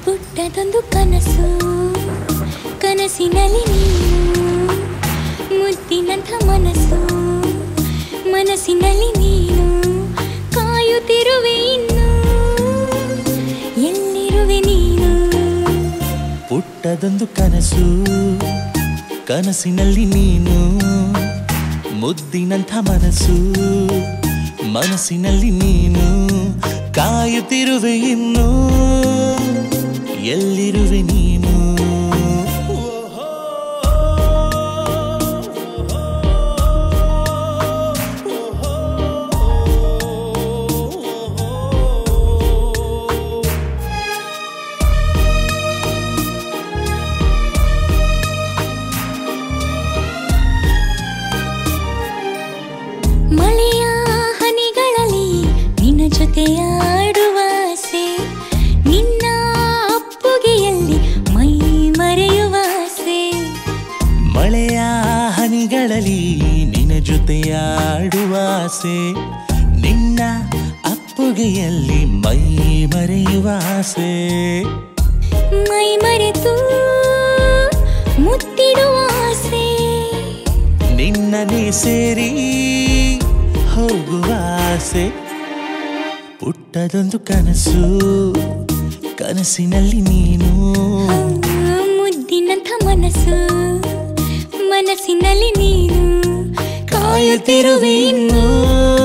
ಪುಟ್ಟದೊಂದು ಕನಸು ಕನಸಿನಲ್ಲಿ ನೀನು ಮುದ್ದಿನಂಥ ಮನಸ್ಸು ಮನಸ್ಸಿನಲ್ಲಿ ನೀನು ಕಾಯುತ್ತಿರುವೆ ಇನ್ನು ಎಲ್ಲಿರುವೆ ನೀನು ಪುಟ್ಟದೊಂದು ಕನಸು ಕನಸಿನಲ್ಲಿ ನೀನು ಮುದ್ದಿನಂಥ ಮನಸ್ಸು ಮನಸ್ಸಿನಲ್ಲಿ ನೀನು ಕಾಯುತ್ತಿರುವೆ ಇನ್ನು ಎಲ್ಲಿರುವೆ ನೀನು ಮಳೆಯ ಹನಿಗಳಲ್ಲಿ ನಿನ್ನ ಜೊತೆಯಾಡುವ ಆಸೆ ನಿನ್ನ ಅಪ್ಪುಗೆಯಲ್ಲಿ ಮೈ ಮರೆಯುವ ಆಸೆ ಮಳೆಯ ಹನಿಗಳಲ್ಲಿ ನಿನ್ನ ಜೊತೆಯಾಡುವ ಆಸೆ ನಿನ್ನ ಅಪ್ಪುಗೆಯಲ್ಲಿ ಮೈ ಮರೆಯುವ ಆಸೆ ಮೈ ಮರೆತು ಮುತ್ತಿಡುವ ಆಸೆ ನಿನ್ನನೇ ಸೇರಿ ಹೋಗುವ ಆಸೆ ಪುಟ್ಟದೊಂದು ಕನಸು ಕನಸಿನಲ್ಲಿ ನೀನು ಮುದ್ದಿನಂಥ ಮನಸ್ಸು ಮನಸ್ಸಿನಲ್ಲಿ ನೀನು ಕಾಯುತ್ತಿರುವೆ ಇನ್ನು